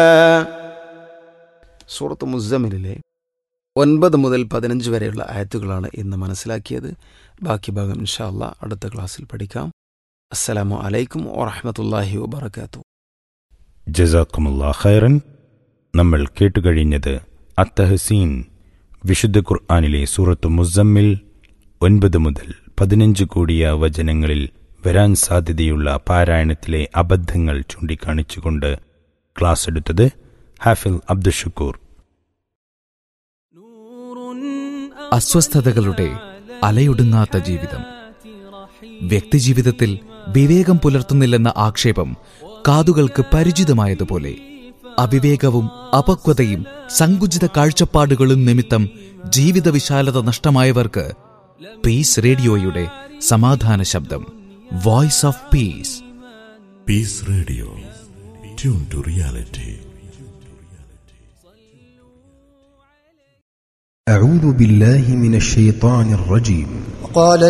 സൂറത്ത് മുസമിലിലെ ഒൻപത് മുതൽ പതിനഞ്ച് വരെയുള്ള ആയത്തുകളാണ് ഇന്ന് മനസ്സിലാക്കിയത് ബാക്കി ഭാഗം ഇൻഷാ അല്ലാ അടുത്ത ക്ലാസ്സിൽ പഠിക്കാം അസ്സലാമു അലൈക്കും വറഹമത്തല്ലാഹി വബർക്കാത്തു ജസാക്കുമുല്ലാ ഖൈറൻ നമ്മൾ കേട്ടുകഴിഞ്ഞത് അത്തഹസീൻ വിശുദ്ധ ഖുർആാനിലെ സൂറത്ത് മുസമ്മിൽ ഒൻപത് മുതൽ പതിനഞ്ച് കൂടിയ വചനങ്ങളിൽ വരാൻ സാധ്യതയുള്ള പാരായണത്തിലെ അബദ്ധങ്ങൾ ചൂണ്ടിക്കാണിച്ചുകൊണ്ട് ക്ലാസ് എടുത്തത് ഹാഫിൽ അബ്ദുഷക്കൂർ അസ്വസ്ഥതകളുടെ അലയൊടുങ്ങാത്ത ജീവിതം വ്യക്തിജീവിതത്തിൽ വിവേകം പുലർത്തുന്നില്ലെന്ന ആക്ഷേപം കാതുകൾക്ക് പരിചിതമായതുപോലെ അവിവേകവും അപക്വതയും സങ്കുചിത കാഴ്ചപ്പാടുകളും നിമിത്തം ജീവിത വിശാലത നഷ്ടമായവർക്ക് പീസ് റേഡിയോയുടെ സമാധാന ശബ്ദം voice of peace Peace Radio. Tune to reality. أعوذ بالله من الشيطان الرجيم قال